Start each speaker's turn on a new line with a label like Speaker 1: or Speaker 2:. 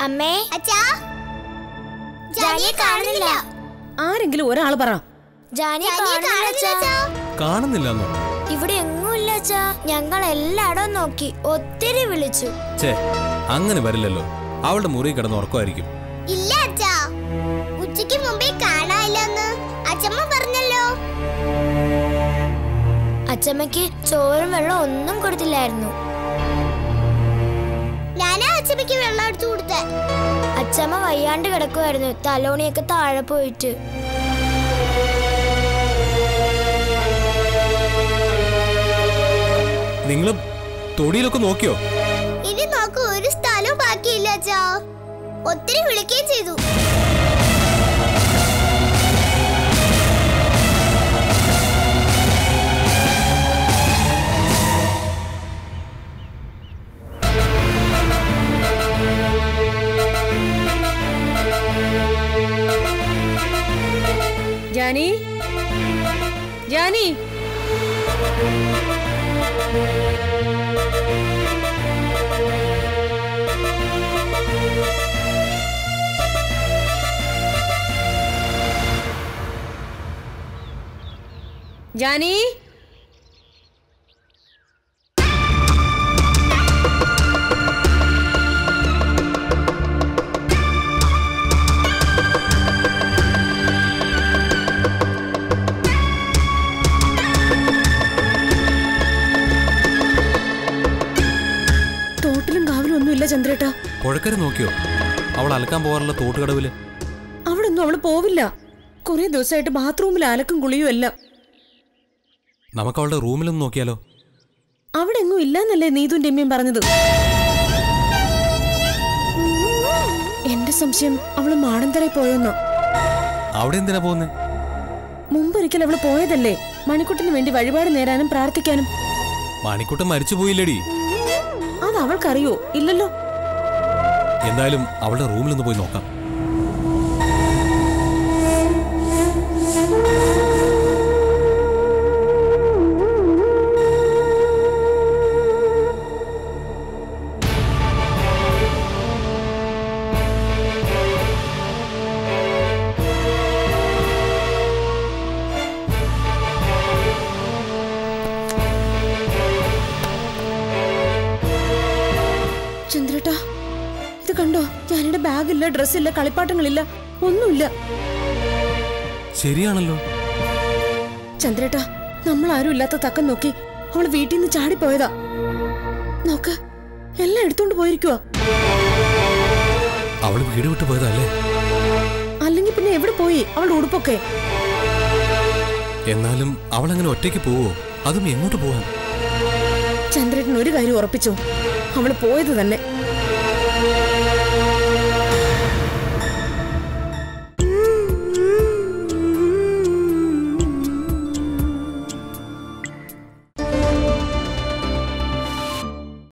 Speaker 1: അമ്മേ
Speaker 2: അച്ഛാ ജാനിയെ കാണുന്നില്ല
Speaker 3: ആരെങ്കിലും ഒരാൾ പറ
Speaker 1: ജാനിയെ
Speaker 2: ജാനിയെ
Speaker 1: കാണുന്നില്ല
Speaker 2: കാണുന്നില്ല
Speaker 1: അച്ഛാ
Speaker 2: അച്ഛാ
Speaker 4: കാണുന്നില്ലെന്നോ
Speaker 1: ഇവിടെ എങ്ങുമില്ല അച്ഛാ ഞങ്ങൾ എല്ലായിടവും നോക്കി ഒത്തിരി വിളിച്ചു
Speaker 4: ചേ അങ്ങനെ വരില്ലല്ലോ അവളുടെ മുറി കിടന്ന് ഉറക്കമായിരിക്കും
Speaker 2: ഇല്ല അച്ഛാ ഉച്ചയ്ക്ക് മുമ്പേ കാണാനില്ലെന്ന് അച്ഛമ്മ പറഞ്ഞല്ലോ
Speaker 1: അച്ഛമ്മയ്ക്ക് ചോറും വെള്ളം ഒന്നും കൊടുത്തില്ലായിരുന്നു
Speaker 2: ഞാനാ അച്ഛമ്മയ്ക്ക് വെള്ളം എടുത്തു കൊടുത്തേ
Speaker 1: അച്ഛമ്മ വയ്യാണ്ട് കിടക്കുമായിരുന്നു തലോണിയൊക്കെ താഴെ പോയിട്ട്
Speaker 4: നിങ്ങൾ തൊടിയിലൊക്കെ നോക്കിയോ
Speaker 2: ഇനി നോക്ക് ഒരു സ്ഥലവും ബാക്കിയില്ല അച്ഛാ ഒത്തിരി വിളിക്കുകയും ചെയ്തു
Speaker 3: ജാനി ജാനി ജാനി തോട്ടിലും കാവിലും ഒന്നുമില്ല ചന്ദ്രേട്ടാ
Speaker 4: പുഴക്കര നോക്കിയോ അവൾ അലക്കാൻ പോകാറുള്ള തോട്ടുകടവില്
Speaker 3: അവിടെ ഒന്നും അവള് പോവില്ല കുറെ ദിവസമായിട്ട് ബാത്റൂമിൽ അലക്കും കുളിയും എല്ലാം
Speaker 4: നമുക്ക് അവളുടെ റൂമിലൊന്ന് നോക്കിയാലോ
Speaker 3: അവിടെ എങ്ങും ഇല്ലെന്നല്ലേ നീതുന്റെ അമ്മയും പറഞ്ഞത് എന്റെ സംശയം അവള് മാടന്തറയിൽ പോയോന്നോ
Speaker 4: അവിടെ എന്തിനാ പോകുന്നേ
Speaker 3: മുമ്പൊരിക്കൽ അവള് പോയതല്ലേ മണിക്കുട്ടിന് വേണ്ടി വഴിപാട് നേരാനും പ്രാർത്ഥിക്കാനും
Speaker 4: മണിക്കുട്ടൻ മരിച്ചു പോയില്ലടി
Speaker 3: അത് അവൾക്കറിയോ ഇല്ലല്ലോ
Speaker 4: എന്തായാലും അവളുടെ റൂമിലൊന്ന് പോയി നോക്കാം
Speaker 3: ചന്ദ്രേട്ടാ ഇത് കണ്ടോ ഞാനിയുടെ ബാഗില്ല ഡ്രസ്സില്ല കളിപ്പാട്ടങ്ങളില്ല ഒന്നുമില്ല
Speaker 4: ശരിയാണല്ലോ
Speaker 3: ചന്ദ്രേട്ടാ നമ്മൾ ആരും ഇല്ലാത്ത തക്കം നോക്കി അവള് വീട്ടിൽ നിന്ന് ചാടിപ്പോയതാ നോക്ക് എല്ലാം എടുത്തോണ്ട് പോയിരിക്കുവാ
Speaker 4: അവള് വീട് വിട്ടു പോയതല്ലേ
Speaker 3: അല്ലെങ്കിൽ പിന്നെ എവിടെ പോയി അവളുടെ ഉടുപ്പൊക്കെ
Speaker 4: എന്നാലും അവൾ അങ്ങനെ ഒറ്റയ്ക്ക് പോവോ അതും എങ്ങോട്ട് പോവാൻ
Speaker 3: ചന്ദ്രേട്ടൻ ഒരു കാര്യം ഉറപ്പിച്ചോ അവള് പോയത് തന്നെ